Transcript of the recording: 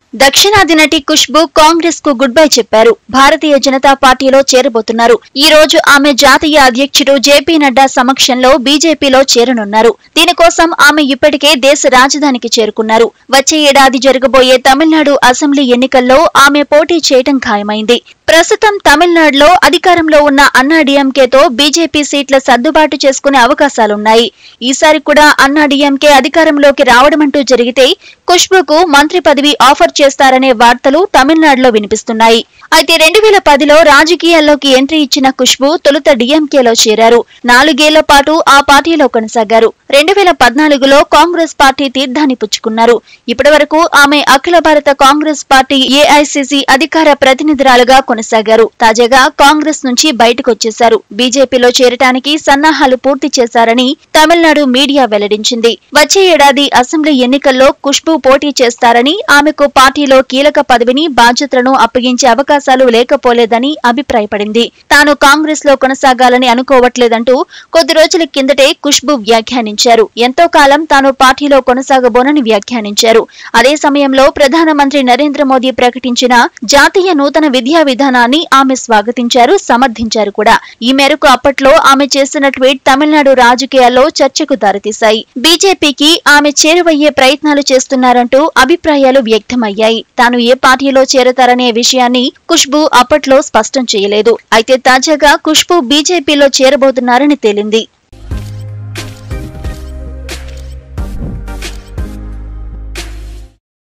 దక్షిణాది నటి ఖుష్బు కాంగ్రెస్ కు గుడ్ బై చెప్పారు భారతీయ జనతా పార్టీలో చేరబోతున్నారు ఈ రోజు ఆమె జాతీయ అధ్యక్షుడు జేపీ నడ్డా సమక్షంలో బీజేపీలో చేరనున్నారు దీనికోసం ఆమె ఇప్పటికే దేశ రాజధానికి చేరుకున్నారు వచ్చే ఏడాది జరగబోయే తమిళనాడు అసెంబ్లీ ఎన్నికల్లో ఆమె పోటీ చేయటం ఖాయమైంది ప్రస్తుతం తమిళనాడులో అధికారంలో ఉన్న అన్నా డీఎంకేతో బీజేపీ సీట్ల సర్దుబాటు చేసుకునే అవకాశాలున్నాయి ఈసారి కూడా అన్నా డీఎంకే అధికారంలోకి రావడమంటూ జరిగితే ఖుష్బుకు మంత్రి పదవి ఆఫర్ చేస్తారనే వార్తలు తమిళనాడులో వినిపిస్తున్నాయి అయితే రెండు వేల పదిలో రాజకీయాల్లోకి ఎంట్రీ ఇచ్చిన ఖుష్బు తొలుత డీఎంకేలో చేరారు నాలుగేళ్ల పాటు ఆ పార్టీలో కొనసాగారు రెండు వేల పద్నాలుగులో కాంగ్రెస్ పార్టీ తీర్థాన్ని పుచ్చుకున్నారు ఇప్పటివరకు ఆమె అఖిల భారత కాంగ్రెస్ పార్టీ ఏఐసిసి అధికార ప్రతినిధురాలుగా కొనసాగారు తాజాగా కాంగ్రెస్ నుంచి బయటకొచ్చేశారు బీజేపీలో చేరటానికి సన్నాహాలు పూర్తి చేశారని తమిళనాడు మీడియా వెల్లడించింది వచ్చే ఏడాది అసెంబ్లీ ఎన్నికల్లో ఖుష్బు పోటీ చేస్తారని ఆమెకు పార్టీలో కీలక పదవిని బాధ్యతలను అప్పగించే అవకాశాలు లేకపోలేదని అభిప్రాయపడింది తాను కాంగ్రెస్ లో కొనసాగాలని అనుకోవట్లేదంటూ కొద్ది రోజుల కిందటే ఖుష్బు వ్యాఖ్యానించారు ఎంతో కాలం తాను పార్టీలో కొనసాగబోనని వ్యాఖ్యానించారు అదే సమయంలో ప్రధానమంత్రి నరేంద్ర మోదీ ప్రకటించిన జాతీయ నూతన విద్యా విధానాన్ని ఆమె స్వాగతించారు సమర్థించారు కూడా ఈ మేరకు అప్పట్లో ఆమె చేసిన ట్వీట్ తమిళనాడు రాజకీయాల్లో చర్చకు దారితీశాయి బీజేపీకి ఆమె చేరువయ్యే ప్రయత్నాలు చేస్తున్నారంటూ అభిప్రాయాలు వ్యక్తమయ్యాయి తాను ఏ పార్టీలో చేరతారనే విషయాన్ని ఖుష్బు అప్పట్లో స్పష్టం చేయలేదు అయితే తాజాగా ఖుష్బు బీజేపీలో చేరబోతున్నారని తేలింది